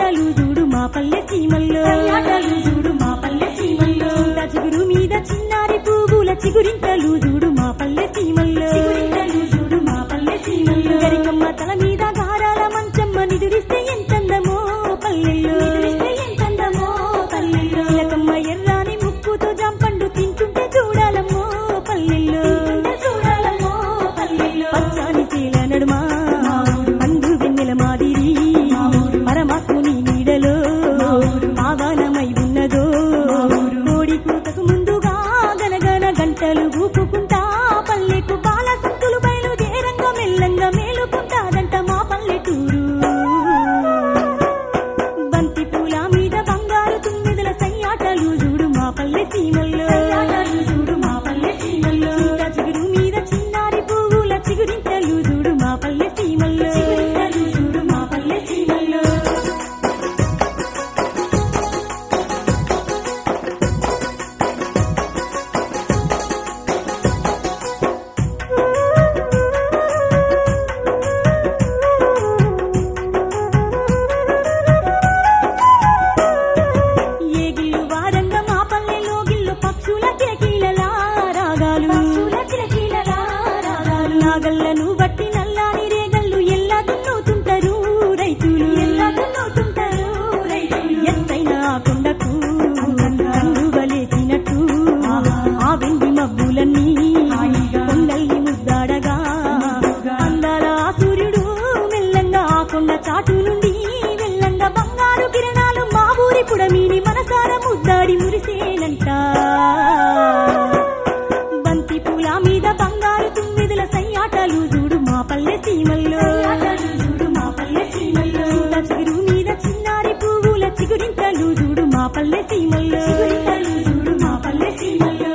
సయ్యాటలు చూడు మా పల్లె సీమల్లో సయ్యాటలు చూడు మా పల్లె సీమల్లో చిగురు మీద చిన్నారి పువ్వుల చిగురింతలు చూడు మా పల్లె సీమల్లో చిగురింతలు చూడు మా పల్లె సీమల్లో గరికమ్మ తల మీద గారాల మంచమ్మ నిదురిస్తే ఎంతందమో పల్లెల్లో నిదురిస్తే ఎంతందమో పల్లెల్లో చిలకమ్మ ఎర్రాని ముక్కుతో జంపండు తింటుంటే చూడాలమ్మో పల్లెల్లో చూడాలమ్మో పల్లెల్లో పచ్చాని శీల నడుమా అందు వెన్నెల మాదిరి పరమాత్ముని నీడలో ఆవానమై ఉన్నదో కోడి కూతకు ముందుగా గనగన గంటలు ఊపుకుంటా పల్లెకు బాల సంతులు బయలుదేరంగా మెల్లంగా మేలుకుంటాదంట మా పల్లెటూరు బంతి పూల మీద బంగారు తుమ్మిదల సయ్యాటలు చూడు మా పల్లె సీమల్లో చూడు మా పల్లె సీమల్లో చిగురు మీద చిన్నారి పువ్వుల చిగురింతలు చూడు మా పల్లె సీమల్లో చూడు మా పల్లె సీమల్లో ఏగిల్లు వారంగా మా పల్లెలో గిల్లు పక్షుల కిలకిలలా రాగాలు నాగళ్ళను బట్టి నల్లాని రేగళ్ళు ఎల్లా దున్నుతుంటారు రైతులు ఎల్లా దున్నుతుంటారు రైతులు ఎత్తైన ఆ కొండకు కండువలేసినట్టు ఆ వెండి మబ్బులన్నీ కొండల్ని ముద్దాడగా అందాల ఆ సూర్యుడు మెల్లంగా ఆ కొండ చాటు నుండి మెల్లంగా బంగారు కిరణాలు మా ఊరి పుడమిని మనసార ముద్దాడి మురిసేనంట బంతి పూల మీద బంగారు తుమ్మిదుల సయ్యాటలు చూడు మా పల్లె సీమల్లో చూడు మా పల్లె సీమల్లో చిగురు మీద చిన్నారి పువ్వుల చిగురింతలు చూడు మా పల్లె సీమల్లో చూడు మా పల్లె సీమల్లో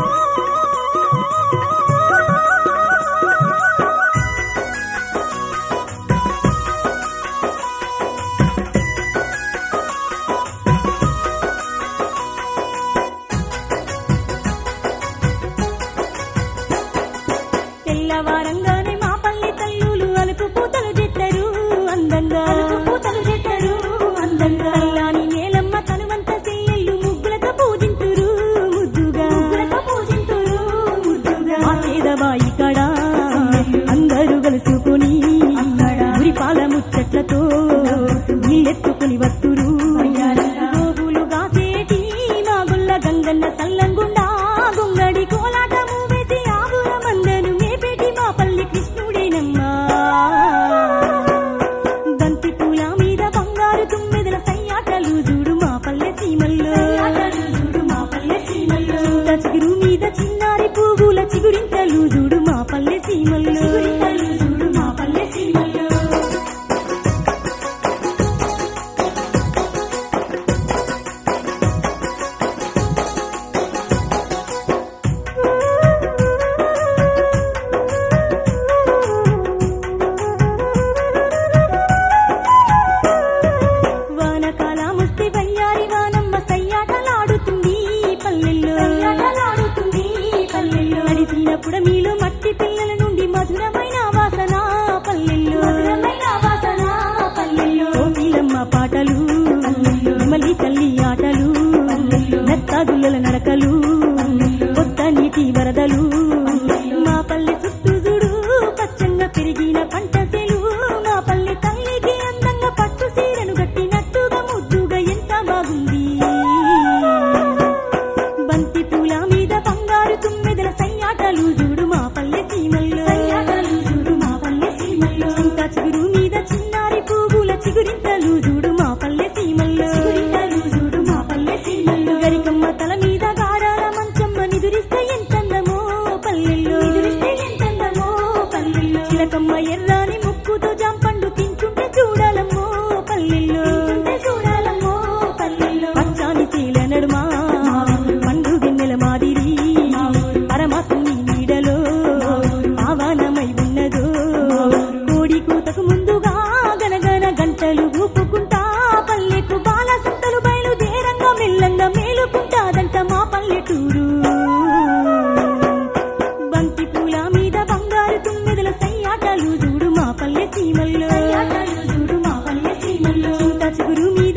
తెల్లవారంగానే మా పల్లె తల్లులు అలుపు పూతలు చెత్తరు అందంగా పూతలు చెత్తరు అందంగా అల్లాని నేలమ్మ తనువంత చెల్లెళ్ళు ముగ్గులతో పూజింతురు ముద్దుగా ముగ్గులతో పూజింతురు ముద్దుగా మా పేదవాయి కడ అందరూ కలుసుకొని గురిపాల ముచ్చట్లతో నీళ్ళెత్తుకుని వత్తురు గోగులు గాసేటి మా గుల్ల గంగన్న సల్లంగుండా గుంగడి కోలాటము వేసి ఆవుల మందను మేపేటి మా పల్లి కృష్ణుడేనమ్మా బంతి పూల మీద బంగారు తుమ్మెదల సయ్యాటలు చూడు మా పల్లె సీమల్లో చూడు మా పల్లె సీమల్లో చిగురు మీద చిన్నారి పువ్వుల చిగురింతలు చూడు మా పల్లె సీమల్లో చూడు మా పల్లె సీమల్లో వానకాలముస్తే వయ్యారి వానమ్మ సయ్యాటలాడుతుంది పల్లెల్లో సయ్యాటలాడుతుంది పల్లెల్లో నడిచినప్పుడు మీలో మట్టి పిల్లల నుండి మధురమైన వాసన పల్లెల్లో మధురమైన వాసన పల్లెల్లో కోకిలమ్మ పాటలు మళ్ళీ తల్లి ఆటలు నత్తాగుల్లల నడకలు కొత్త నీటి వరదలు మా పల్లె చుట్టూ చూడు పచ్చంగా పెరిగిన పంట సెలు మా పల్లె తల్లికి అందంగా పట్టు సీరను కట్టినట్టుగా ముద్దుగా ఎంత బాగుంది బంతి పూల మీద బంగారు తుమ్మెదల సయ్యాటలు చూడు మా పల్లె సీమల్లో చూడు మా పల్లె సీమల్లో ఇంకా చిగురు మీద చిన్నారి పువ్వుల చిగురింతలు చూడు మా పల్లె సీమల్లో చూడు మా పల్లె సీమల్లో గరికమ్మ తల మీద గారాల మంచమ్మ నిదురిస్తే ఎంతందమో పల్లెల్లో నిదురిస్తే ఎంతందమో పల్లెల్లో చిలకమ్మ ఎర్రాని ముక్కుతో జాంపండు తింటుంటే చూడాలమ్మో పల్లెల్లో చూడాలమ్మో పల్లెల్లో పచ్చాని శీల నడుమా పండు వెన్నెల మాదిరి పరమాత్ముని నీడలో ఆవానమై ఉన్నదో కోడి కూతకు ముందుగా గనగన గంటలు ఊపుకుంటా పల్లెకు బాల సంతలు బయలుదేరంగా మెల్లంగా మేలుకుంటాదంట మా పల్లెటూరు బంతి పూల మీద బంగారు తుమ్మెదల సయ్యాటలు చూడు మా పల్లె సీమల్లో చూడు మా పల్లె సీమల్లో చిగురు మీద